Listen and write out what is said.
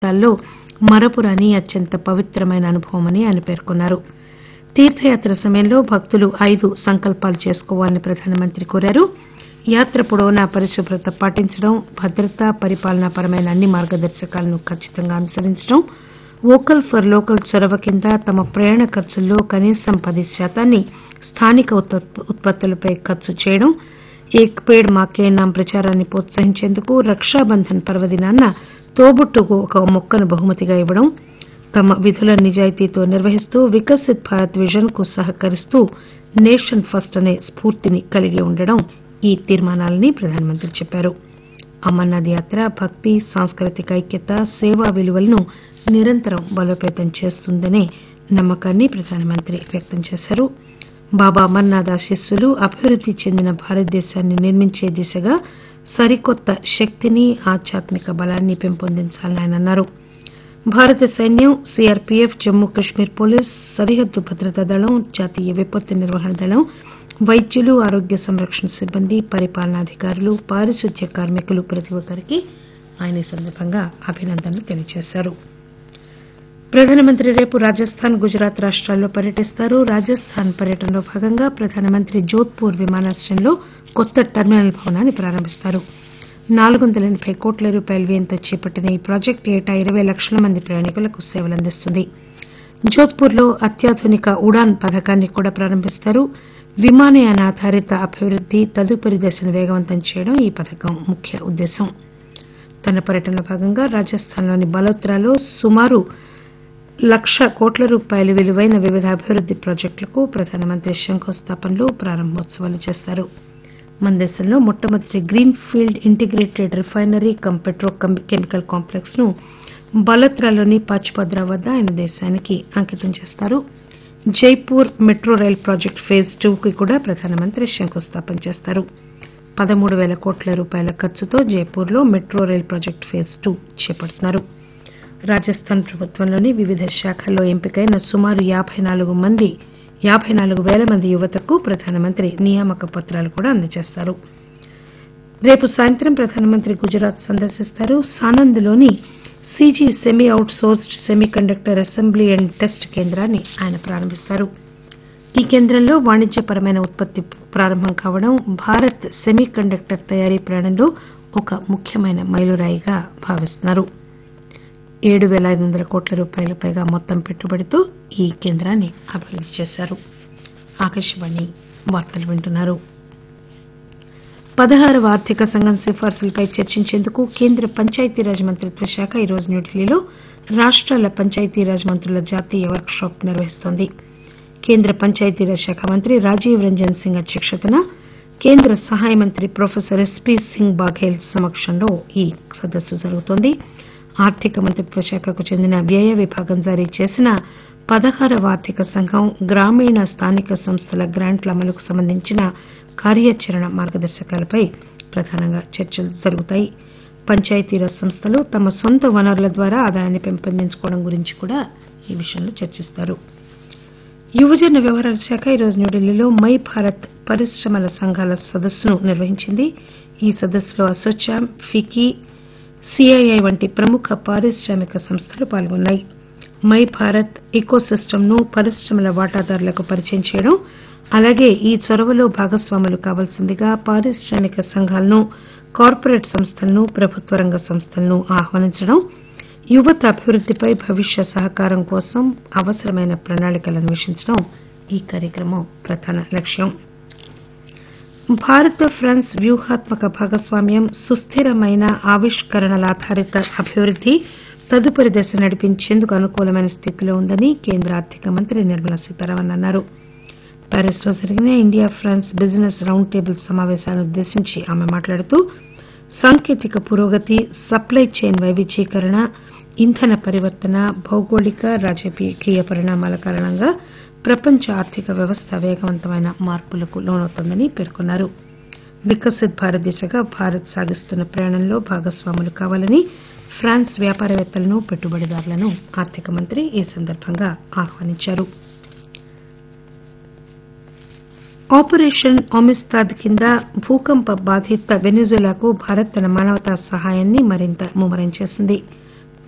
జీవితాల్లో మరపురాని అత్యంత పవిత్రమైన అనుభవమని ఆయన పేర్కొన్నారు తీర్థయాత్ర సమయంలో భక్తులు ఐదు సంకల్పాలు చేసుకోవాలని ప్రధానమంత్రి కోరారు యాత్ర పొడవునా పరిశుభ్రత పాటించడం భద్రత పరిపాలనాపరమైన అన్ని మార్గదర్శకాలను ఖచ్చితంగా అనుసరించడం వోకల్ ఫర్ లోకల్ చొరవ కింద తమ ప్రయాణ ఖర్చుల్లో కనీసం పది శాతాన్ని స్థానిక ఉత్పత్- ఉత్పత్తులపై ఖర్చు చేయడం ఏక్ పేడ్ మాకే నామ్ ప్రచారాన్ని ప్రోత్సహించేందుకు రక్షాబంధన్ పర్వదినాన్న తోబుట్టుకు ఒక మొక్కను బహుమతిగా ఇవ్వడం తమ విధుల నిజాయితీతో నిర్వహిస్తూ వికసిత్ భారత్ విజన్ కు సహకరిస్తూ నేషన్ ఫస్ట్ అనే స్ఫూర్తిని కలిగి ఉండడం ఈ తీర్మానాలని ప్రధానమంత్రి చెప్పారు అమర్నాథ్ యాత్ర భక్తి సాంస్కృతిక ఐక్యత సేవా విలువలను నిరంతరం బలోపేతం చేస్తుందనే నమ్మకాన్ని ప్రధానమంత్రి వ్యక్తం చేశారు బాబా అమర్నాథ్ ఆశీస్సులు అభివృద్ది చెందిన భారతదేశాన్ని నిర్మించే దిశగా సరికొత్త శక్తిని ఆధ్యాత్మిక బలాన్ని పెంపొందించాలని ఆయన అన్నారు భారత సైన్యం సీఆర్పీఎఫ్ జమ్మూ కశ్మీర్ పోలీస్ సరిహద్దు భద్రతా దళం జాతీయ విపత్తు నిర్వహణ దళం వైద్యులు ఆరోగ్య సంరక్షణ సిబ్బంది పరిపాలనాధికారులు పారిశుద్ధ్య కార్మికులు ప్రతి ఒక్కరికి ఆయన ఈ సందర్భంగా అభినందనలు తెలియజేశారు ప్రధానమంత్రి రేపు రాజస్థాన్ గుజరాత్ రాష్ట్రాల్లో పర్యటిస్తారు రాజస్థాన్ పర్యటనలో భాగంగా ప్రధానమంత్రి జోధ్పూర్ విమానాశ్రయంలో కొత్త టెర్మినల్ భవనాన్ని ప్రారంభిస్తారు నాలుగు వందల ఎనబై కోట్ల రూపాయల వ్యయంతో చేపట్టిన ఈ ప్రాజెక్టు ఏటా ఇరవై లక్షల మంది ప్రయాణికులకు సేవలందిస్తుంది జోధ్పూర్లో అత్యాధునిక ఉడాన్ పథకాన్ని కూడా ప్రారంభిస్తారు విమానయాన ఆధారిత అభివృద్ది తదుపరి దశను వేగవంతం చేయడం ఈ పథకం ముఖ్య ఉద్దేశం తన పర్యటనలో భాగంగా రాజస్థాన్లోని బలోత్రాలో సుమారు లక్ష కోట్ల రూపాయల విలువైన వివిధ అభివృద్ది ప్రాజెక్టులకు ప్రధానమంత్రి శంకుస్థాపనలు ప్రారంభోత్సవాలు చేస్తారు మన దేశంలో మొట్టమొదటి green field integrated refinery cum petro chemical complex ను బలోత్రాలోని పాచ్పద్రా వద్ద ఆయన దేశానికి అంకితం చేస్తారు Jaipur metro rail project phase two కి కూడా ప్రధానమంత్రి శంకుస్థాపన చేస్తారు పదమూడు పేల కోట్ల రూపాయల ఖర్చుతో జైపూర్లో metro rail project phase two చేపడుతున్నారు రాజస్థాన్ ప్రభుత్వంలోని వివిధ శాఖల్లో ఎంపికైన సుమారు యాబై నాలుగు మంది యాబై నాలుగు పేల మంది యువతకు ప్రధానమంత్రి నియామక పత్రాలు కూడా అందజేస్తారు రేపు సాయంత్రం ప్రధానమంత్రి గుజరాత్ సందర్శిస్తారు సానంద్లోని CG semi outsourced semiconductor assembly and test కేంద్రాన్ని ఆయన ప్రారంభిస్తారు ఈ కేంద్రంలో వాణిజ్యపరమైన ఉత్పత్తి ప్రారంభం కావడం భారత్ సెమీ కండక్టర్ తయారీ ప్రయాణంలో ఒక ముఖ్యమైన మైలురాయిగా భావిస్తున్నారు ఏడు పేల ఐదు వందల కోట్ల రూపాయల పైగా మొత్తం పెట్టుబడితో ఈ కేంద్రాన్ని అభివృద్ది చేశారు ఆకాశవాణి వార్తలు వింటున్నారు పదహారవ ఆర్థిక సంఘం సిఫార్సులపై చర్చించేందుకు కేంద్ర పంచాయతీరాజ్ మంత్రిత్వ శాఖ ఈరోజు న్యూఢిల్లీలో రాష్టాల పంచాయతీరాజ్ మంత్రుల జాతీయ వర్క్ షాప్ నిర్వహిస్తోంది కేంద్ర పంచాయతీరాజ్ శాఖ మంత్రి రాజీవ్ రంజన్ సింగ్ అధ్యక్షతన కేంద్ర సహాయ మంత్రి ప్రొఫెసర్ ఎస్పీ సింగ్ బాఘేల్ సమక్షంలో ఈ సదస్సు జరుగుతోంది ఆర్థిక మంత్రిత్వ శాఖకు చెందిన వ్యయ విభాగం జారీ చేసిన పదహారవ ఆర్థిక సంఘం గ్రామీణ స్థానిక సంస్థల గ్రాంట్ల అమలుకు సంబంధించిన కార్యాచరణ మార్గదర్శకాలపై ప్రధానంగా చర్చలు జరుగుతాయి పంచాయతీరాజ్ సంస్థలు తమ సొంత వనరుల ద్వారా ఆదాయాన్ని పెంపొందించుకోవడం గురించి కూడా ఈ విషయంలో చర్చిస్తారు యువజన వ్యవహారాల శాఖ ఈరోజు న్యూఢిల్లీలో మై భారత్ పరిశ్రమల సంఘాల సదస్సును నిర్వహించింది ఈ సదస్సులో అసోచామ్ ఫికీ సిఐఐ వంటి ప్రముఖ పారిశ్రామిక సంస్థలు పాల్గొన్నాయి మై భారత్ ఎకోసిస్టమ్ ను పరిశ్రమల వాటాదారులకు పరిచయం చేయడం అలాగే ఈ చొరవలో భాగస్వాములు కావాల్సిందిగా పారిశ్రామిక సంఘాలను కార్పొరేట్ సంస్థలను ప్రభుత్వ రంగ సంస్థలను ఆహ్వానించడం యువత అభివృద్దిపై భవిష్య సహకారం కోసం అవసరమైన ప్రణాళికలు అన్వేషించడం ఈ కార్యక్రమం ప్రధాన లక్ష్యం భారత్ ఫ్రాన్స్ వ్యూహాత్మక భాగస్వామ్యం సుస్థిరమైన ఆవిష్కరణల ఆధారిత అభివృద్ది తదుపరి దశ నడిపించేందుకు అనుకూలమైన స్థితిలో ఉందని కేంద్ర ఆర్థిక మంత్రి నిర్మలా సీతారామన్ అన్నారు ప్యారిస్ లో జరిగిన India France business round table సమావేశాన్ని ఉద్దేశించి ఆమె మాట్లాడుతూ సాంకేతిక పురోగతి సప్లై చైన్ వైవిధ్యీకరణ ఇంధన పరివర్తన భౌగోళిక రాజకీయ పరిణామాల కారణంగా ప్రపంచ ఆర్థిక వ్యవస్థ వేగవంతమైన మార్పులకు లోనవుతోందని పేర్కొన్నారు వికసిత్ భారత్ దిశగా భారత్ సాగిస్తున్న ప్రయాణంలో భాగస్వాములు కావాలని ఫ్రాన్స్ వ్యాపారవేత్తలను పెట్టుబడిదారులను ఆర్థిక మంత్రి ఈ సందర్భంగా ఆహ్వానించారు ఆపరేషన్ ఆమిస్తాద్ కింద భూకంప బాధిత వెనిజులాకు భారత్ తన మానవతా సహాయాన్ని మరింత ముమ్మరం చేసింది